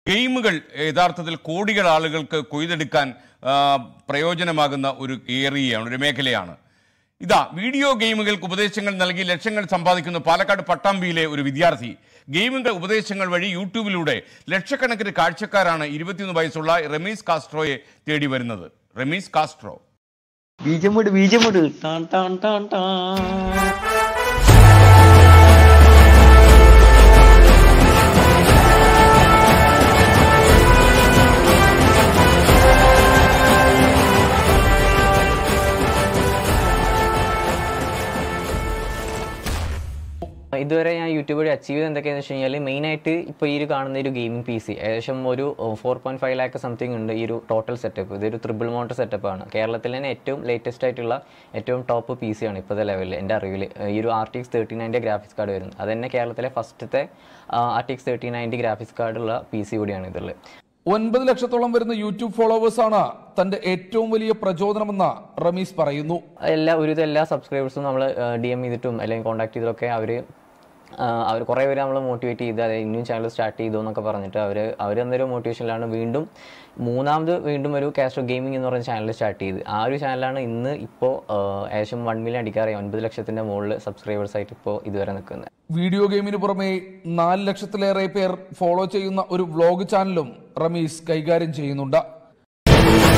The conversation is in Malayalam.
ഗെയിമുകൾ യഥാർത്ഥത്തിൽ കോടികൾ ആളുകൾക്ക് കൊയ്തെടുക്കാൻ ആ, പ്രയോജനമാകുന്ന ഒരു ഏരിയയാണ് ഒരു മേഖലയാണ് ഇതാ വീഡിയോ ഗെയിമുകൾക്ക് ഉപദേശങ്ങൾ നൽകി ലക്ഷങ്ങൾ സമ്പാദിക്കുന്ന പാലക്കാട് പട്ടാമ്പിയിലെ ഒരു വിദ്യാർത്ഥി ഗെയിമുകൾ ഉപദേശങ്ങൾ വഴി യൂട്യൂബിലൂടെ ലക്ഷക്കണക്കിന് കാഴ്ചക്കാരാണ് ഇരുപത്തിയൊന്ന് വയസ്സുള്ള റമീസ് കാസ്ട്രോയെ തേടി വരുന്നത് റമീസ് കാസ്ട്രോ ബീജം വിട് ബീജം വിട് ടാൻ ടാൻ ടാൻ ടാൻ ഇതുവരെ ഞാൻ യൂട്യൂബ് വഴി അച്ചീവ് ചെയ്ത് എന്തൊക്കെയാണെന്ന് വെച്ച് കഴിഞ്ഞാൽ മെയിനായിട്ട് ഇപ്പോൾ ഈ ഒരു കാണുന്ന ഒരു ഗെയിമിംഗ് പി സി ഏകദേശം ഒരു four point five lakh something ഉണ്ട് ഈ ഒരു ടോട്ടൽ സെറ്റപ്പ് ഇതൊരു ത്രിബിൾ മോണ്ടർ സെറ്റപ്പ് ആണ് കേരളത്തിൽ തന്നെ ഏറ്റവും ലേറ്റസ്റ്റ് ആയിട്ടുള്ള ഏറ്റവും ടോപ്പ് പി സി ആണ് ഇപ്പോഴത്തെ ലെവലിൽ എൻ്റെ അറിവിൽ ഈ ഒരു ആർ ടി എക്സ് തേർട്ടി നയൻ്റെ ഗ്രാഫിക്സ് കാർഡ് വരുന്നത് അത് തന്നെ കേരളത്തിലെ ഫസ്റ്റത്തെ ആർ ടി എക്സ് തേർട്ടി നയൻ്റെ ഗ്രാഫിക്സ് കാർഡുള്ള പി സി കൂടിയാണ് ഇതുള്ളത് ഒൻപത് ലക്ഷത്തോളം വരുന്ന യൂട്യൂബ് ഫോളോവേഴ്സാണ് തന്റെ ഏറ്റവും വലിയ പ്രചോദനമെന്ന് റമീസ് പറയുന്നു എല്ലാ ഒരുവിധം എല്ലാ സബ്സ്ക്രൈബേഴ്സും നമ്മൾ ഡി എം ചെയ്തിട്ടും അല്ലെങ്കിൽ കോൺടാക്ട് ചെയ്തിട്ടൊക്കെ അവർ അവർ കുറേ പേര് നമ്മൾ മോട്ടിവേറ്റ് ചെയ്ത് അതായത് ഇനിയും ചാനൽ സ്റ്റാർട്ട് ചെയ്തു എന്നൊക്കെ പറഞ്ഞിട്ട് അവർ അവർ എന്നൊരു മോട്ടിവേഷനിലാണ് വീണ്ടും മൂന്നാമത് വീണ്ടും ഒരു കാസ്റ്റർ ഗെയിമിംഗ് എന്ന് പറയുന്ന ചാനൽ സ്റ്റാർട്ട് ചെയ്ത് ആ ഒരു ചാനലാണ് ഇന്ന് ഇപ്പോൾ ഏകദേശം വൺ മില്യൺ അടിക്കാറായി ഒൻപത് ലക്ഷത്തിൻ്റെ മുകളിൽ സബ്സ്ക്രൈബേഴ്സ് ആയിട്ട് ഇപ്പോൾ ഇതുവരെ നിൽക്കുന്നത് വീഡിയോ ഗെയിമിന് പുറമെ നാല് ലക്ഷത്തിലേറെ പേർ ഫോളോ ചെയ്യുന്ന ഒരു വ്ലോഗ് ചാനലും റമീസ് കൈകാര്യം ചെയ്യുന്നുണ്ട്